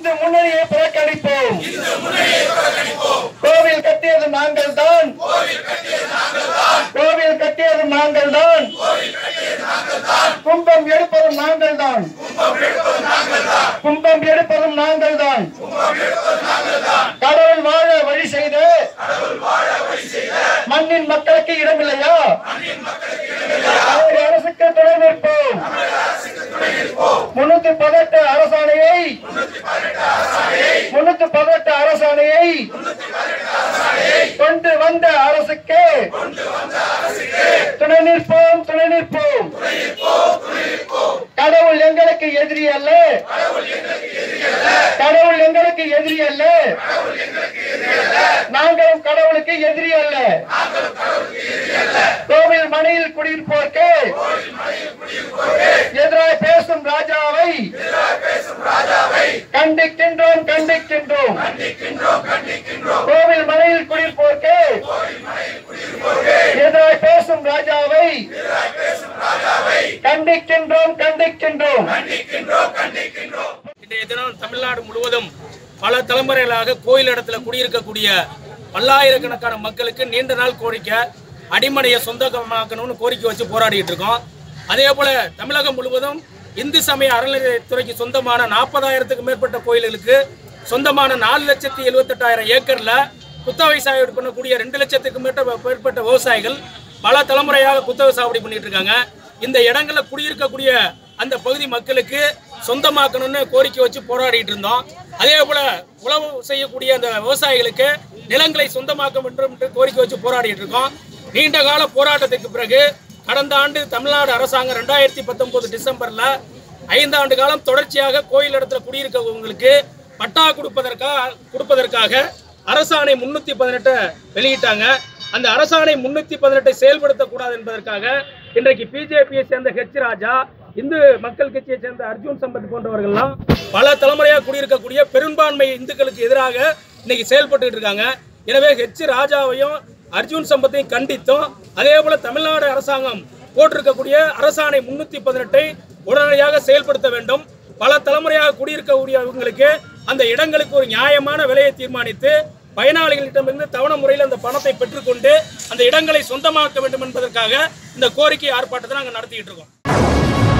இந்து முன்னணியை புறக்கணிப்போம் கோவில் கட்டியது நாங்கள் தான் கோவில் கட்டியது நாங்கள் தான் கும்பம் எடுப்பதும் நாங்கள் தான் கும்பம் எடுப்பதும் நாங்கள் தான் கடவுள் வாழ வழி செய்து மண்ணின் மக்களுக்கு இடமில்லையா தமிழக அரசுக்கு துணை நிற்போம் முன்னூத்தி பதினெட்டு அரசாணையை முன்னூத்தி பதினெட்டு அரசாணையை கொண்டு வந்த அரசுக்கு துணை நிற்போம் துணை நிற்போம் கடவுள் எங்களுக்கு எதிரி அல்ல கடவுள் எங்களுக்கு எதிரி அல்ல நாங்களும் கடவுளுக்கு எதிரி அல்ல கோவில் மனையில் குடியிருப்போர்க்கு எதிராக பேசும் ராஜாவை கண்டிக்கின்றோம் கண்டிக்கின்றோம் கோவில் மனையில் குடியிருப்போர்க்கு எதிராக பேசும் ராஜாவை கண்டிக்கின்றோம் கண்டிக்கின்றோம் இன்றைய தினம் தமிழ்நாடு முழுவதும் பல தலைமுறைகளாக கோயில் இடத்துல குடியிருக்கக்கூடிய பல்லாயிரக்கணக்கான மக்களுக்கு நீண்ட நாள் கோரிக்கை அடிமனையை சொந்தமாக்கணும்னு கோரிக்கை வச்சு போராடிட்டு இருக்கோம் அதே போல தமிழகம் முழுவதும் இந்து சமய அறநிலையத்துறைக்கு சொந்தமான நாற்பதாயிரத்துக்கும் மேற்பட்ட கோயில்களுக்கு சொந்தமான நாலு லட்சத்தி எழுபத்தெட்டாயிரம் ஏக்கர்ல குத்தகை சாகுபடி பண்ணக்கூடிய ரெண்டு லட்சத்துக்கும் மேற்பட்ட மேற்பட்ட விவசாயிகள் பல தலைமுறையாக குத்தகை சாகுபடி பண்ணிட்டு இருக்காங்க இந்த இடங்கள்ல குடியிருக்கக்கூடிய அந்த பகுதி மக்களுக்கு சொந்தமாக்கணும்னு கோரிக்கை வச்சு போராடிட்டு இருந்தோம் அதே போல உழவு செய்யக்கூடிய அந்த விவசாயிகளுக்கு நிலங்களை சொந்தமாக்க வேண்டும் என்று கோரிக்கை வச்சு போராடிட்டு இருக்கோம் நீண்ட கால போராட்டத்துக்கு பிறகு கடந்த ஆண்டு தமிழ்நாடு அரசாங்கம் ரெண்டாயிரத்தி பத்தொன்பது டிசம்பர்ல ஐந்தாண்டு காலம் தொடர்ச்சியாக கோயில் இடத்துல குடியிருக்கவங்களுக்கு பட்டா கொடுப்பதற்காக கொடுப்பதற்காக அரசாணை முன்னூத்தி பதினெட்டை வெளியிட்டாங்க அந்த அரசாணை முன்னூத்தி பதினெட்டை செயல்படுத்தக்கூடாது என்பதற்காக இன்றைக்கு பிஜேபியை சேர்ந்த ஹெச் ராஜா இந்து மக்கள் கட்சியை சேர்ந்த அர்ஜுன் சம்பத் போன்றவர்கள்லாம் பல தலைமுறையாக குடியிருக்கக்கூடிய பெரும்பான்மை இந்துக்களுக்கு எதிராக இன்னைக்கு செயல்பட்டு இருக்காங்க எனவே ஹெச் ராஜாவையும் அர்ஜுன் சம்பத்தையும் கண்டித்தும் அதே போல தமிழ்நாடு அரசாங்கம் போட்டிருக்கக்கூடிய அரசாணை முன்னூத்தி பதினெட்டை உடனடியாக செயல்படுத்த வேண்டும் பல தலைமுறையாக குடியிருக்கக்கூடியவங்களுக்கு அந்த இடங்களுக்கு ஒரு நியாயமான விலையை தீர்மானித்து பயனாளிகளிடமிருந்து தவணை முறையில் அந்த பணத்தை பெற்றுக்கொண்டு அந்த இடங்களை சொந்தமாக்க வேண்டும் என்பதற்காக இந்த கோரிக்கை ஆர்ப்பாட்டத்தை நாங்கள் நடத்திட்டு இருக்கோம்